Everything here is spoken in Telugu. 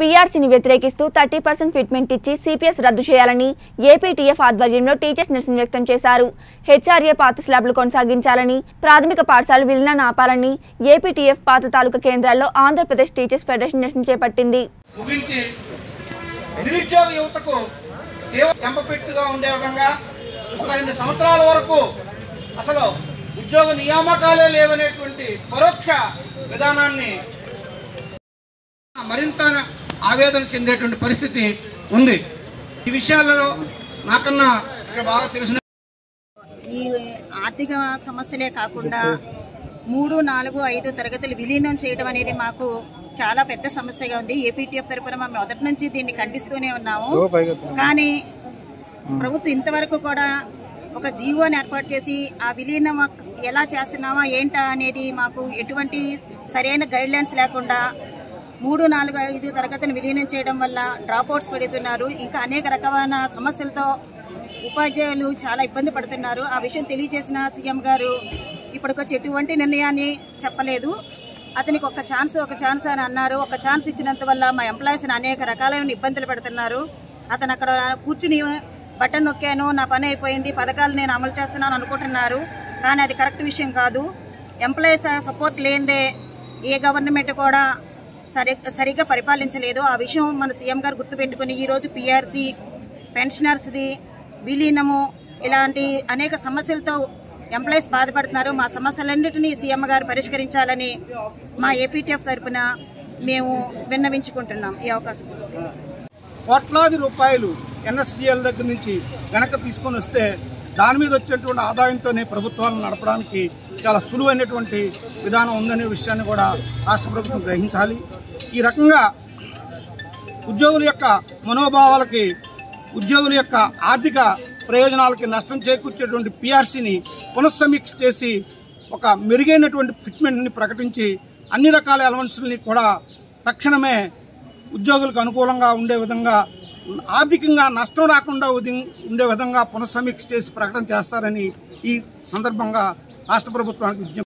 పీఆర్సీని వ్యతిరేకిస్తూ థర్టీ పర్సెంట్ ఫిట్మెంట్ ఇచ్చి సిపిఎస్ రద్దు చేయాలని ఏపీటీఎఫ్ ఆధ్వర్యంలో టీచర్స్ నిరసన వ్యక్తం చేశారు హెచ్ఆర్ఏ పాత స్లాబ్లు కొనసాగించాలని ప్రాథమిక పాఠశాలలు విలీనాన్ని ఆపాలని ఏపీటీఎఫ్ పాత తాలూకా కేంద్రాల్లో ఆంధ్రప్రదేశ్ టీచర్స్ ఫెడరేషన్ నిరసన చేపట్టింది ముగించి నిరుద్యోగ యువతకు తీవ్ర చెంపపెట్టుగా ఉండే విధంగా ఒక రెండు సంవత్సరాల వరకు అసలు ఉద్యోగ నియామకాలే లేవనేటువంటి పరోక్ష విధానాన్ని మరింత ఆవేదన చెందేటువంటి పరిస్థితి ఉంది ఈ విషయాలలో నాకన్నా ఇక్కడ బాగా తెలిసిన ఈ ఆర్థిక సమస్యలే కాకుండా మూడు నాలుగు ఐదు తరగతులు విలీనం చేయడం అనేది మాకు చాలా పెద్ద సమస్యగా ఉంది ఏపీటీఎఫ్ తరపున మేము మొదటి నుంచి దీన్ని ఖండిస్తూనే ఉన్నాము కానీ ప్రభుత్వం ఇంతవరకు కూడా ఒక జీవోని ఏర్పాటు చేసి ఆ విలీనం ఎలా చేస్తున్నామా ఏంటా అనేది మాకు ఎటువంటి సరైన గైడ్ లైన్స్ లేకుండా మూడు నాలుగు ఐదు తరగతిని విలీనం చేయడం వల్ల డ్రాప్అవుట్స్ పెడుతున్నారు ఇంకా అనేక రకమైన సమస్యలతో ఉపాధ్యాయులు చాలా ఇబ్బంది పడుతున్నారు ఆ విషయం తెలియజేసిన సీఎం గారు ఇప్పటికొచ్చి ఎటువంటి నిర్ణయాన్ని చెప్పలేదు అతనికి ఒక ఛాన్స్ ఒక ఛాన్స్ అని అన్నారు ఒక ఛాన్స్ ఇచ్చినంత వల్ల మా ఎంప్లాయీస్ని అనేక రకాలైన ఇబ్బందులు పెడుతున్నారు అతను అక్కడ కూర్చుని బటన్ నొక్కాను నా పని అయిపోయింది పథకాలు నేను అమలు చేస్తున్నాను అనుకుంటున్నారు కానీ అది కరెక్ట్ విషయం కాదు ఎంప్లాయీస్ సపోర్ట్ లేనిదే ఏ గవర్నమెంట్ కూడా సరి సరిగ్గా పరిపాలించలేదు ఆ విషయం మన సీఎం గారు గుర్తుపెట్టుకుని ఈరోజు పీఆర్సీ పెన్షనర్స్ది విలీనము ఇలాంటి అనేక సమస్యలతో ఎంప్లాయీస్ బాధపడుతున్నారు మా సమస్యలన్నింటినీ సీఎం గారు పరిష్కరించాలని మా ఏపీటీఎఫ్ తరపున మేము విన్నవించుకుంటున్నాం ఈ అవకాశం కోట్లాది రూపాయలు ఎన్ఎస్డిఎల్ దగ్గర నుంచి వెనక తీసుకొని వస్తే దాని మీద వచ్చేటువంటి ఆదాయంతోనే ప్రభుత్వాలను నడపడానికి చాలా సులువైనటువంటి విధానం ఉందనే విషయాన్ని కూడా రాష్ట్ర ప్రభుత్వం గ్రహించాలి ఈ రకంగా ఉద్యోగుల యొక్క మనోభావాలకి ఉద్యోగుల యొక్క ఆర్థిక ప్రయోజనాలకి నష్టం చేకూర్చేటువంటి పిఆర్సీని పునఃసమీక్ష చేసి ఒక మెరుగైనటువంటి ఫిట్మెంట్ని ప్రకటించి అన్ని రకాల అలవెన్స్ని కూడా తక్షణమే ఉద్యోగులకు అనుకూలంగా ఉండే విధంగా ఆర్థికంగా నష్టం రాకుండా ఉది- ఉండే విధంగా పునఃసమీక్ష చేసి ప్రకటన చేస్తారని ఈ సందర్భంగా రాష్ట్ర ప్రభుత్వానికి విజ్ఞప్తి